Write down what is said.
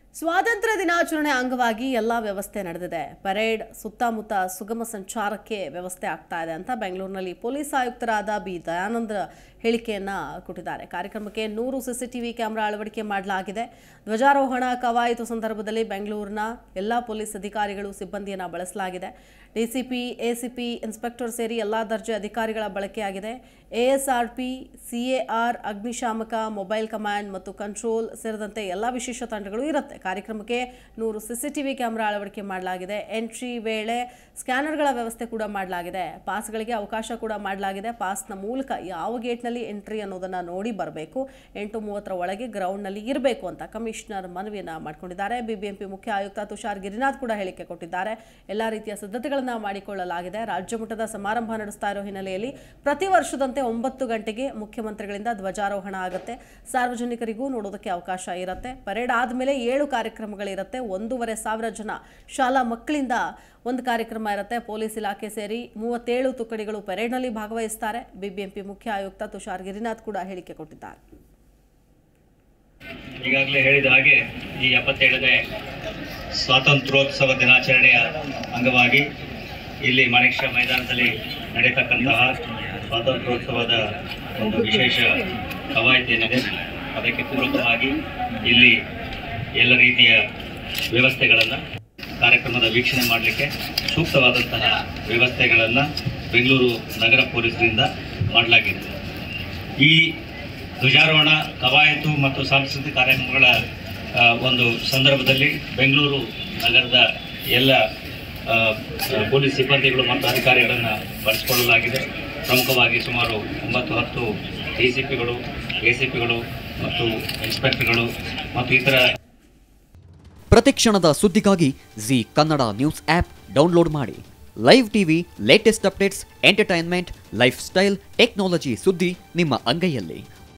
ಸ್ವಾತಂತ್ರ್ಯ ದಿನಾಚರಣೆ ಅಂಗವಾಗಿ ಎಲ್ಲ ವ್ಯವಸ್ಥೆ ನಡೆದಿದೆ ಪರೇಡ್ ಸುತ್ತಮುತ್ತ ಸುಗಮ ಸಂಚಾರಕ್ಕೆ ವ್ಯವಸ್ಥೆ ಆಗ್ತಾ ಇದೆ ಅಂತ ಬೆಂಗಳೂರಿನಲ್ಲಿ ಪೊಲೀಸ್ ಆಯುಕ್ತರಾದ ಬಿ ದಯಾನಂದ ಹೇಳಿಕೆಯನ್ನ ಕೊಟ್ಟಿದ್ದಾರೆ ಕಾರ್ಯಕ್ರಮಕ್ಕೆ ನೂರು ಸಿಸಿಟಿವಿ ಕ್ಯಾಮೆರಾ ಅಳವಡಿಕೆ ಮಾಡಲಾಗಿದೆ ಧ್ವಜಾರೋಹಣ ಕವಾಯತು ಸಂದರ್ಭದಲ್ಲಿ ಬೆಂಗಳೂರಿನ ಎಲ್ಲ ಪೊಲೀಸ್ ಅಧಿಕಾರಿಗಳು ಸಿಬ್ಬಂದಿಯನ್ನ ಬಳಸಲಾಗಿದೆ ಡಿಸಿಪಿ ಎಸಿಪಿ ಇನ್ಸ್ಪೆಕ್ಟರ್ ಸೇರಿ ಎಲ್ಲ ದರ್ಜೆ ಅಧಿಕಾರಿಗಳ ಬಳಕೆಯಾಗಿದೆ ಎಎಸ್ಆರ್ಪಿ ಸಿಎಆರ್ ಅಗ್ನಿಶಾಮಕ ಮೊಬೈಲ್ ಕಮಾಂಡ್ ಮತ್ತು ಕಂಟ್ರೋಲ್ ಸೇರಿದಂತೆ ಎಲ್ಲ ವಿಶೇಷ ತಂಡಗಳು ಇರುತ್ತೆ ಕಾರ್ಯಕ್ರಮಕ್ಕೆ ನೂರು ಸಿಸಿಟಿವಿ ಕ್ಯಾಮೆರಾ ಅಳವಡಿಕೆ ಮಾಡಲಾಗಿದೆ ಎಂಟ್ರಿ ವೇಳೆ ಸ್ಕ್ಯಾನರ್ಗಳ ವ್ಯವಸ್ಥೆ ಕೂಡ ಮಾಡಲಾಗಿದೆ ಪಾಸ್ಗಳಿಗೆ ಅವಕಾಶ ಕೂಡ ಮಾಡಲಾಗಿದೆ ಪಾಸ್ನ ಮೂಲಕ ಯಾವ ಗೇಟ್ನಲ್ಲಿ ಎಂಟ್ರಿ ಅನ್ನೋದನ್ನ ನೋಡಿ ಬರಬೇಕು ಎಂಟು ಮೂವತ್ತರ ಒಳಗೆ ಗ್ರೌಂಡ್ನಲ್ಲಿ ಇರಬೇಕು ಅಂತ ಕಮಿಷನರ್ ಮನವಿಯನ್ನ ಮಾಡಿಕೊಂಡಿದ್ದಾರೆ ಬಿಬಿಎಂಪಿ ಮುಖ್ಯ ಆಯುಕ್ತ ತುಷಾರ್ ಗಿರಿನಾಥ್ ಕೂಡ ಹೇಳಿಕೆ ಕೊಟ್ಟಿದ್ದಾರೆ ಎಲ್ಲ ರೀತಿಯ ಸಿದ್ಧತೆಗಳನ್ನ ಮಾಡಿಕೊಳ್ಳಲಾಗಿದೆ ರಾಜ್ಯ ಮಟ್ಟದ ಸಮಾರಂಭ ನಡೆಸ್ತಾ ಇರೋ ಹಿನ್ನೆಲೆಯಲ್ಲಿ ಪ್ರತಿ ವರ್ಷದಂತೆ ಒಂಬತ್ತು ಗಂಟೆಗೆ ಮುಖ್ಯಮಂತ್ರಿಗಳಿಂದ ಧ್ವಜಾರೋಹಣ ಆಗುತ್ತೆ ಸಾರ್ವಜನಿಕರಿಗೂ ನೋಡೋದಕ್ಕೆ ಅವಕಾಶ ಇರುತ್ತೆ ಪರೇಡ್ ಆದಮೇಲೆ ಏಳು ಕಾರ್ಯಕ್ರಮಗಳಿರುತ್ತೆ ಒಂದೂವರೆ ಸಾವಿರ ಜನ ಶಾಲಾ ಮಕ್ಕಳಿಂದ ಒಂದು ಕಾರ್ಯಕ್ರಮ ಇರುತ್ತೆ ಪೊಲೀಸ್ ಇಲಾಖೆ ಸೇರಿ ಮೂವತ್ತೇಳು ತುಕಡಿಗಳು ಪರೇಡ್ನಲ್ಲಿ ಭಾಗವಹಿಸ್ತಾರೆ ಬಿಬಿಎಂಪಿ ಮುಖ್ಯ ಆಯುಕ್ತ ತುಷಾರ್ ಗಿರಿನಾಥ್ ಕೂಡ ಹೇಳಿಕೆ ಕೊಟ್ಟಿದ್ದಾರೆ ಈಗಾಗಲೇ ಹೇಳಿದ ಹಾಗೆ ಈ ಎಪ್ಪತ್ತೇಳನೇ ಸ್ವಾತಂತ್ರ್ಯೋತ್ಸವ ದಿನಾಚರಣೆಯ ಅಂಗವಾಗಿ ಇಲ್ಲಿ ಮಾಣಿಕ್ಯ ಮೈದಾನದಲ್ಲಿ ನಡೀತಕ್ಕಂತಹ ಸ್ವಾತಂತ್ರ್ಯೋತ್ಸವದ ಒಂದು ವಿಶೇಷ ಕವಾಯತು ಏನಿದೆ ಅದಕ್ಕೆ ಪೂರಕವಾಗಿ ಇಲ್ಲಿ ಎಲ್ಲ ರೀತಿಯ ವ್ಯವಸ್ಥೆಗಳನ್ನು ಕಾರ್ಯಕ್ರಮದ ವೀಕ್ಷಣೆ ಮಾಡಲಿಕ್ಕೆ ಸೂಕ್ತವಾದಂತಹ ವ್ಯವಸ್ಥೆಗಳನ್ನು ಬೆಂಗಳೂರು ನಗರ ಪೊಲೀಸರಿಂದ ಮಾಡಲಾಗಿದೆ ಈ ಧ್ವಜಾರೋಹಣ ಕವಾಯತು ಮತ್ತು ಸಾಂಸ್ಕೃತಿಕ ಕಾರ್ಯಕ್ರಮಗಳ ಆ, ಒಂದು ಸಂದರ್ಭದಲ್ಲಿ ಬೆಂಗಳೂರು ನಗರದ ಎಲ್ಲ ಆ, ಆ, ಪೊಲೀಸ್ ಸಿಬ್ಬಂದಿಗಳು ಮತ್ತು ಅಧಿಕಾರಿಗಳನ್ನು ಬಳಸಿಕೊಳ್ಳಲಾಗಿದೆ ಪ್ರಮುಖವಾಗಿ ಸುಮಾರು ಒಂಬತ್ತು ಹತ್ತು ಡಿ ಸಿ ಪಿಗಳು ಎ ಸಿ ಪಿಗಳು ಮತ್ತು ಇನ್ಸ್ಪೆಕ್ಟರ್ಗಳು ಮತ್ತು ಇತರ ಪ್ರತಿಕ್ಷಣದ ಸುದ್ದಿಗಾಗಿ Zee Kannada news app download ಮಾಡಿ live TV latest updates entertainment lifestyle technology ಸುದ್ದಿ ನಿಮ್ಮ ಅಂಗೈಯಲ್ಲಿ